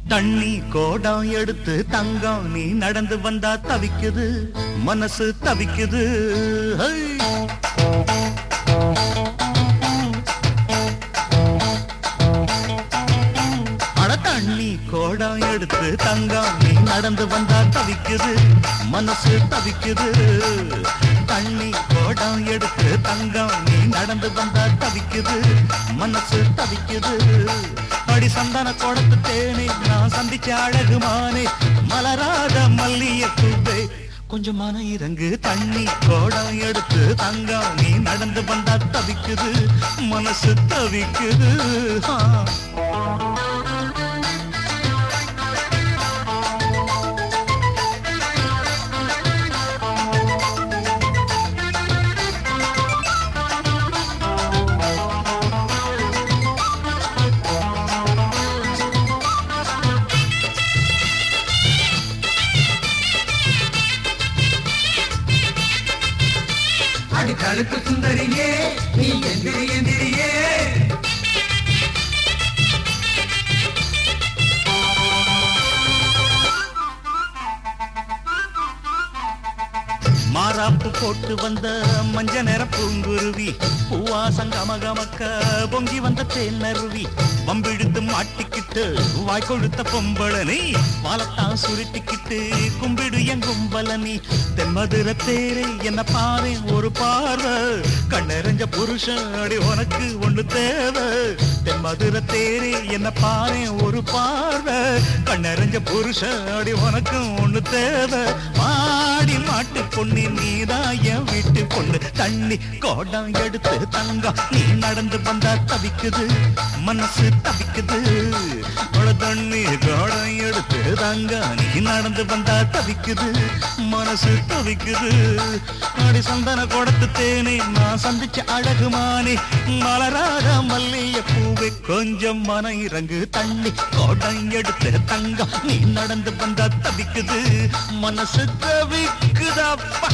தண்ணி கோடம் எடுத்து தங்கம் நீ நடந்து வந்தா தவிக்குது மனசு தவிக்குது ஹை! அட தண்ணி கோடம் எடுத்து தங்கம் நீ நடந்து வந்தா தவிக்குது மனசு தவிக்குது தண்ணி கோடம் எடுத்து தங்கம் நீ நடந்து வந்தா தவிக்குது மனசு தவிக்குது அடி சந்தன கோடத்து தேனே நான் சந்திச்ச அழகுமானே மலராத மல்லிய பூவே கொஞ்சம் மன இறங்கு தண்ணி கோடம் எடுத்து தங்கம் நீ நடந்து வந்தா தவிக்குது மனசு தவிக்குது ஆ. அடி தழுக்கு சுந்தரியே நீ எந்திரி எந்திரியே மாறாப்பு போட்டு வந்த மஞ்ச நிற பூங்குருவி பூவாசம் கமகமக்க பொங்கி வந்த தேனருவி வம்பிழுத்து மாட்டிக்கிட்டு வாய் கொழுத்த பொம்பளனி வாழத்தான் சுருட்டிக்கிட்டு கும்பிடு என் கும்பலனி தென்மதுர தேரே என்ன பாரு ஒரு பார்வை கண்ணெறிஞ்ச புருஷன் அடி உனக்கு ஒண்ணு தேவை தென்மதுர தேரே என்ன பாரு ஒரு பார்வை கண்ணெறிஞ்ச புருஷன் அடி உனக்கு ஒண்ணு தேவை மாடி மாட்டு பொண்ணு நீதான் என் வீட்டு பொண்ணு தண்ணி கோடம் எடுத்து தங்கம் நீ நடந்து வந்தா தவிக்குது மனசு தவிக்குது உள்ள தண்ணி கோடம் எடுத்து தங்கம் நீ நடந்து வந்தா தவிக்குது மனசு தவிக்குது அடி சந்தன கோடத்து தேனே நான் சந்திச்ச அழகுமானே மலராத மல்லிய பூவே கொஞ்சம் மன இறங்கு தண்ணி கோடம் எடுத்து தங்கம் நீ நடந்து வந்தா தவிக்குது மனசு தவிக்குதப்பா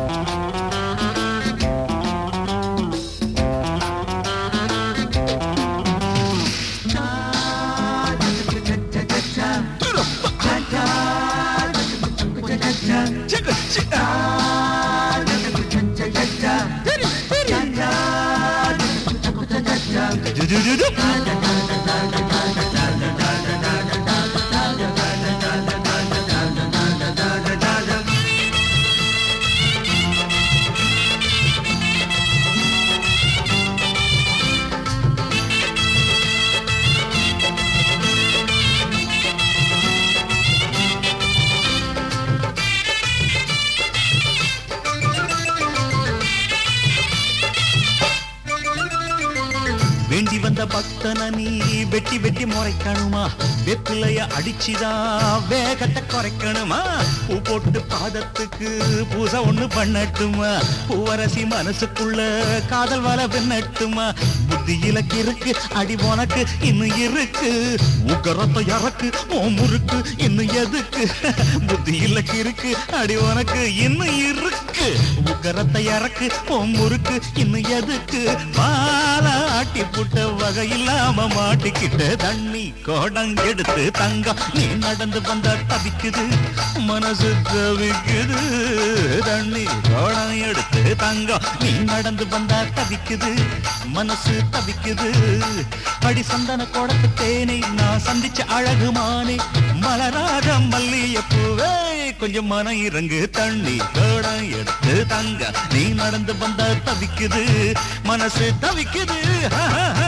வேண்டி வந்த பக்தன நீ வெட்டி வெட்டி முறைக்கணுமா வெப்பிலைய அடிச்சுதான் வேகத்தை குறைக்கணுமா பூ போட்டு பாதத்துக்கு பூசை ஒண்ணு பண்ணட்டுமா பூவரசி மனசுக்குள்ள காதல் வர பின்னட்டுமா புத்தி இலக்கு இருக்கு அடி உனக்கு இன்னும் இருக்கு உக்கரத்தை இறக்கு ஓ முறுக்கு இன்னும் எதுக்கு புத்தி இலக்கு இருக்கு அடி உனக்கு இன்னும் இருக்கு உக்கரத்தை இறக்கு ஓ முறுக்கு இன்னும் எதுக்கு பாலாட்டி புட்ட வகை இல்லாம மாட்டிக்கிட்ட தண்ணி கோடம் எடுத்து தங்கம் நீ நடந்து வந்தா தவிக்குது மனசு தவிக்குது தண்ணி கோடம் எடுத்து தங்கம் நீ நடந்து வந்தா தவிக்குது மனசு தவிக்குது அடி சந்தன கோடத்து தேனை நான் சந்திச்ச அழகுமானே மலராத மல்லிய பூவே கொஞ்சம் மன இறங்கு தண்ணி கோடம் எடுத்து தங்க நீ நடந்து வந்தா தவிக்குது மனசு தவிக்குது